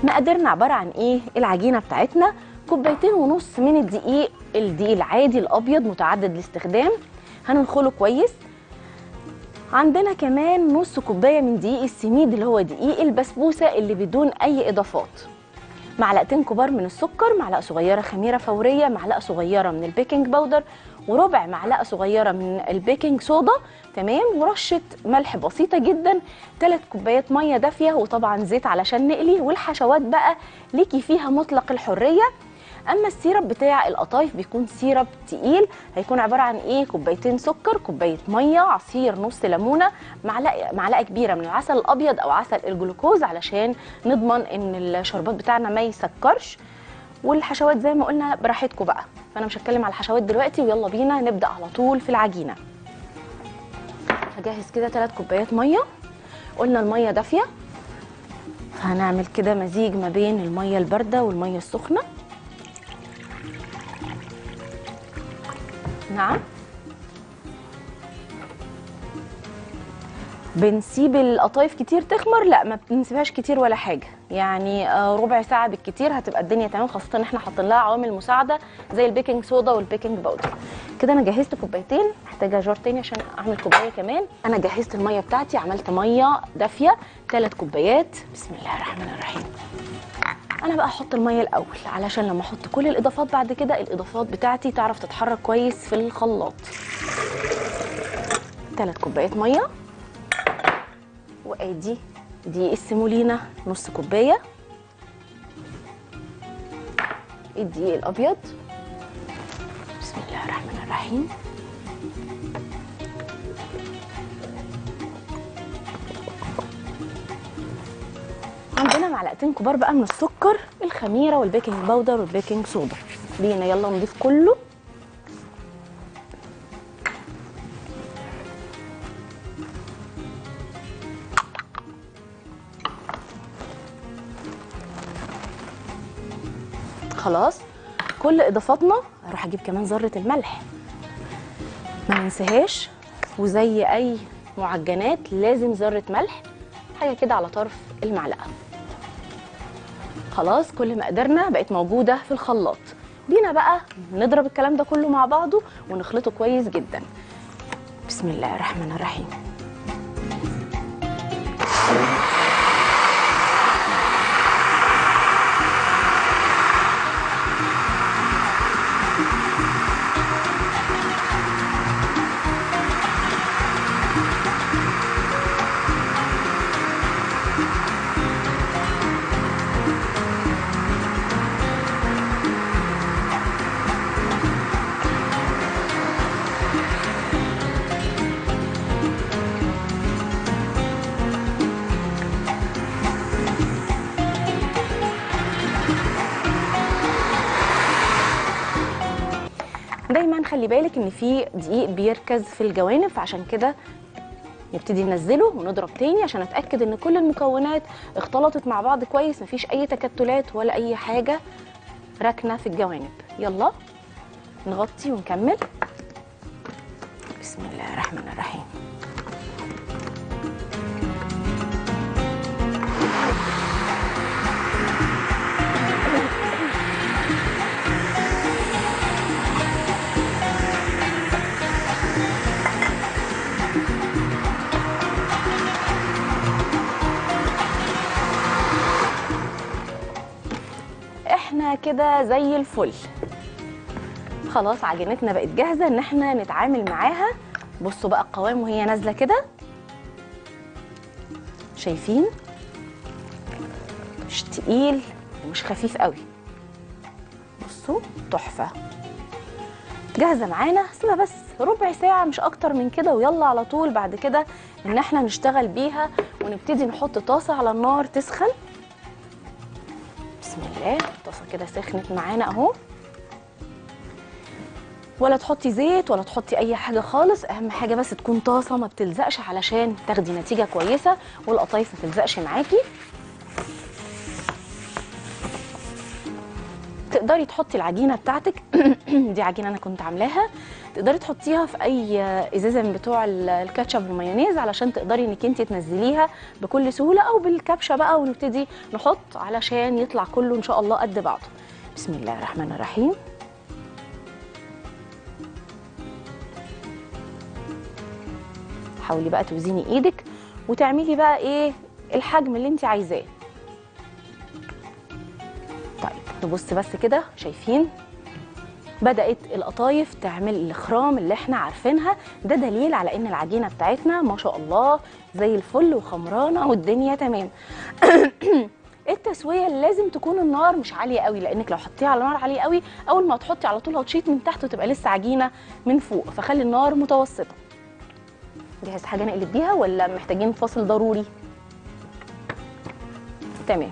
مقاديرنا عباره عن ايه العجينه بتاعتنا كوبايتين ونص من الدقيق الدقيق العادي الابيض متعدد الاستخدام هننخله كويس عندنا كمان نص كوبايه من دقيق السميد اللي هو دقيق البسبوسه اللي بدون اي اضافات معلقتين كبار من السكر معلقه صغيره خميره فوريه معلقه صغيره من البيكنج باودر وربع معلقه صغيره من البيكنج صودا تمام ورشه ملح بسيطه جدا ثلاث كوبايات ميه دافيه وطبعا زيت علشان نقلي والحشوات بقى ليكي فيها مطلق الحريه اما السيرب بتاع القطايف بيكون سيرب تقيل هيكون عباره عن ايه كوبايتين سكر كوبايه ميه عصير نص ليمونه معلقه معلقه كبيره من العسل الابيض او عسل الجلوكوز علشان نضمن ان الشربات بتاعنا ما يسكرش والحشوات زي ما قلنا براحتكم بقى فانا مش هتكلم على الحشوات دلوقتي ويلا بينا نبدا على طول في العجينه هجهز كده 3 كوبايات ميه قلنا الميه دافيه هنعمل كده مزيج ما بين الميه البارده والميه السخنه نعم بنسيب القطايف كتير تخمر لا ما بنسيبهاش كتير ولا حاجه يعني آه، ربع ساعه بالكتير هتبقى الدنيا تمام خاصه ان احنا حاطين لها عوامل مساعده زي البيكنج صودا والبيكنج باودر كده انا جهزت كوبايتين محتاجه جار تاني عشان اعمل كوبايه كمان انا جهزت الميه بتاعتي عملت ميه دافيه ثلاث كوبايات بسم الله الرحمن الرحيم انا بقى احط الميه الاول علشان لما احط كل الاضافات بعد كده الاضافات بتاعتي تعرف تتحرك كويس في الخلاط ثلاث كوبايات ميه وادي دي السيمولينا نص كوبايه الدقيق الابيض بسم الله الرحمن الرحيم عندنا معلقتين كبار بقى من السكر الخميره والبيكنج باودر والبيكنج صودا بينا يلا نضيف كله خلاص كل اضافاتنا اروح اجيب كمان ذره الملح ما ننساهاش وزي اي معجنات لازم ذره ملح حاجه كده على طرف المعلقه خلاص كل مقدارنا بقت موجوده في الخلاط بينا بقى نضرب الكلام ده كله مع بعضه ونخلطه كويس جدا بسم الله الرحمن الرحيم دايما خلي بالك ان في دقيق بيركز في الجوانب فعشان كده نبتدي ننزله ونضرب تاني عشان اتاكد ان كل المكونات اختلطت مع بعض كويس مفيش اي تكتلات ولا اي حاجه راكنه في الجوانب يلا نغطي ونكمل بسم الله الرحمن الرحيم احنا كده زي الفل خلاص عجينتنا بقت جاهزه ان احنا نتعامل معاها بصوا بقى القوام وهي نازله كده شايفين مش تقيل ومش خفيف قوي بصوا تحفه جاهزه معانا سيبها بس ربع ساعه مش اكتر من كده ويلا على طول بعد كده ان احنا نشتغل بيها ونبتدي نحط طاسه على النار تسخن بسم الله الطاسه كده سخنت معانا اهو ولا تحطي زيت ولا تحطي اي حاجه خالص اهم حاجه بس تكون طاسه ما بتلزقش علشان تاخدي نتيجه كويسه والقطايف ما تلزقش معاكي تقدري تحطي العجينه بتاعتك دي عجينه انا كنت عاملاها تقدري تحطيها في اي ازازه من بتوع ال- الكاتشب والمايونيز علشان تقدري انك انت تنزليها بكل سهوله او بالكبشه بقى ونبتدي نحط علشان يطلع كله ان شاء الله قد بعضه بسم الله الرحمن الرحيم حاولي بقى توزني ايدك وتعملي بقى ايه الحجم اللي انت عايزاه طيب نبص بس كده شايفين بدأت القطايف تعمل الخرام اللي احنا عارفينها ده دليل على ان العجينة بتاعتنا ما شاء الله زي الفل وخمرانة والدنيا تمام التسوية لازم تكون النار مش عالية قوي لانك لو حطيها على نار عالية قوي اول ما تحطي على طول هتشيط من تحت وتبقى لسه عجينة من فوق فخلي النار متوسطة جاهز حاجة نقلب بيها ولا محتاجين فاصل ضروري تمام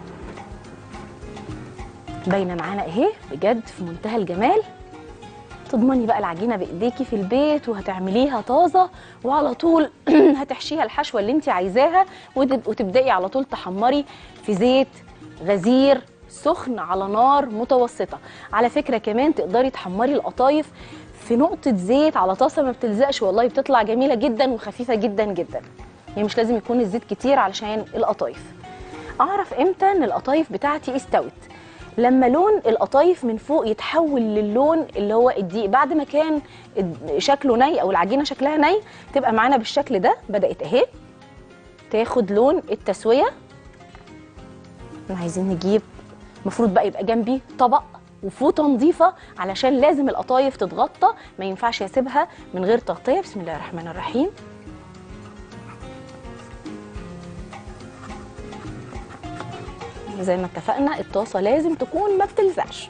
باينه معانا اهي بجد في منتهى الجمال تضمني بقى العجينه بايديكي في البيت وهتعمليها طازه وعلى طول هتحشيها الحشوه اللي انت عايزاها وتب- وتبداي على طول تحمري في زيت غزير سخن على نار متوسطه على فكره كمان تقدري تحمري القطايف في نقطه زيت على طاسه ما بتلزقش والله بتطلع جميله جدا وخفيفه جدا جدا يعني مش لازم يكون الزيت كتير علشان القطايف اعرف امتى ان القطايف بتاعتي استوت لما لون القطايف من فوق يتحول للون اللي هو الدقيق بعد ما كان الد- شكله ني او العجينه شكلها ني تبقى معانا بالشكل ده بدات اهي تاخد لون التسويه احنا عايزين نجيب المفروض بقى يبقى جنبي طبق وفوطه نظيفه علشان لازم القطايف تتغطى ما ينفعش اسيبها من غير تغطيه بسم الله الرحمن الرحيم زي ما اتفقنا الطاسه لازم تكون ما بتلزقش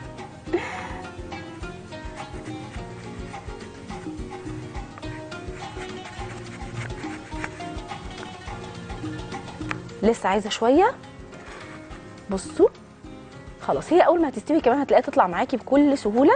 لسه عايزه شويه بصوا خلاص هي اول ما هتستوي كمان هتلاقيها تطلع معاكي بكل سهوله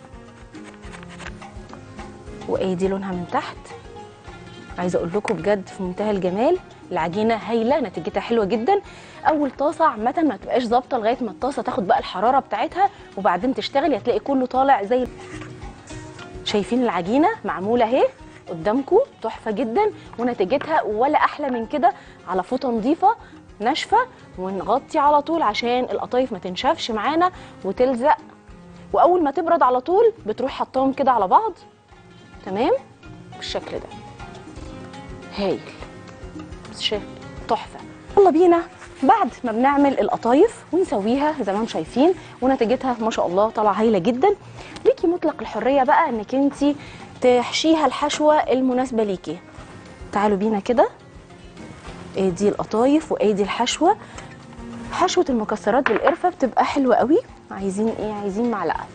وادي لونها من تحت عايزه اقول لكم بجد في منتهى الجمال العجينه هايله نتيجتها حلوه جدا اول طاسه عامه ما تبقاش ظابطه لغايه ما الطاسه تاخد بقى الحراره بتاعتها وبعدين تشتغل هتلاقي كله طالع زي شايفين العجينه معموله اهي قدامكم تحفه جدا ونتيجتها ولا احلى من كده على فوطه نظيفه ناشفه ونغطي على طول عشان القطايف ما تنشفش معانا وتلزق واول ما تبرد على طول بتروح حطاهم كده على بعض تمام بالشكل ده هايل بس شايف تحفه يلا بينا بعد ما بنعمل القطايف ونسويها زي ما انتم شايفين ونتيجتها ما شاء الله طالعه هايله جدا ليكي مطلق الحريه بقى انك انت تحشيها الحشوه المناسبه ليكي تعالوا بينا كده ادي القطايف وادي الحشوه حشوه المكسرات بالقرفه بتبقى حلوه قوي عايزين ايه عايزين معلقه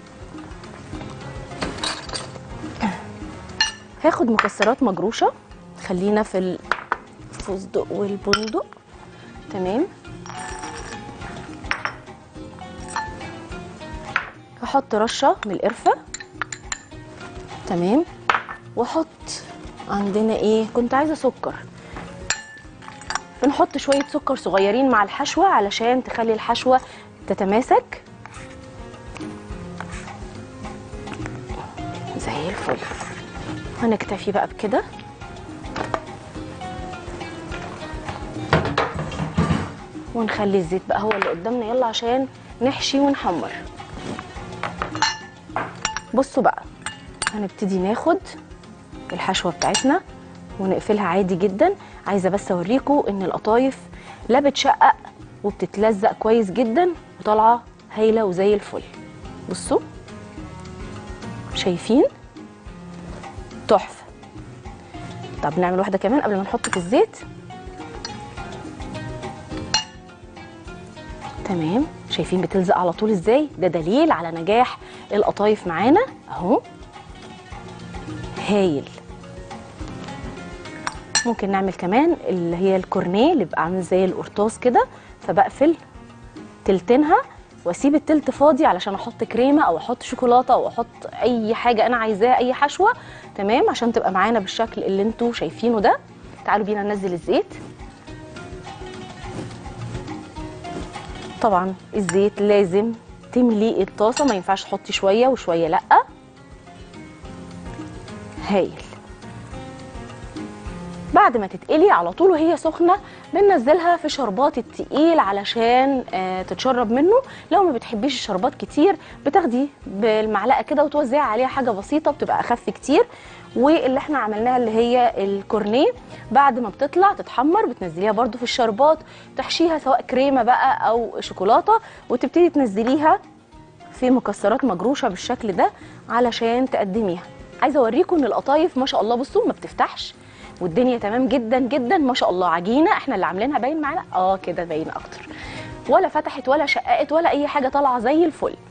هاخد مكسرات مجروشه خلينا في الفستق والبندق تمام هحط رشه من القرفه تمام واحط عندنا ايه كنت عايزه سكر بنحط شويه سكر صغيرين مع الحشوه علشان تخلي الحشوه تتماسك زي الفل هنكتفي بقى بكده ونخلي الزيت بقى هو اللي قدامنا يلا عشان نحشي ونحمر بصوا بقى هنبتدي ناخد الحشوه بتاعتنا ونقفلها عادي جدا عايزه بس اوريكم ان القطايف لا بتشقق وبتتلزق كويس جدا وطالعه هايله وزي الفل بصوا شايفين تحفه طب نعمل واحده كمان قبل ما نحط في الزيت تمام شايفين بتلزق على طول ازاي ده دليل على نجاح القطايف معانا اهو هايل ممكن نعمل كمان اللي هي الكورنيه اللي بيبقى عامل زي القرطاس كده فبقفل تلتينها واسيب التلت فاضي علشان احط كريمه او احط شوكولاته او احط اي حاجه انا عايزاها اي حشوه تمام عشان تبقى معانا بالشكل اللي انتوا شايفينه ده تعالوا بينا ننزل الزيت طبعا الزيت لازم تملي الطاسه ما ينفعش تحطي شويه وشويه لا هايل بعد ما تتقلي على طول وهي سخنه بننزلها في شربات التقيل علشان آه تتشرب منه لو ما بتحبيش الشربات كتير بتاخدي بالمعلقه كده وتوزعي عليها حاجه بسيطه بتبقى اخف كتير واللي احنا عملناها اللي هي الكورنيه بعد ما بتطلع تتحمر بتنزليها برده في الشربات تحشيها سواء كريمه بقى او شوكولاته وتبتدي تنزليها في مكسرات مجروشه بالشكل ده علشان تقدميها عايزه اوريكم ان القطايف ما شاء الله بصوا ما بتفتحش والدنيا تمام جدا جدا ما شاء الله عجينه احنا اللي عاملينها باين معانا اه كده باين اكتر ولا فتحت ولا شققت ولا اي حاجه طالعه زي الفل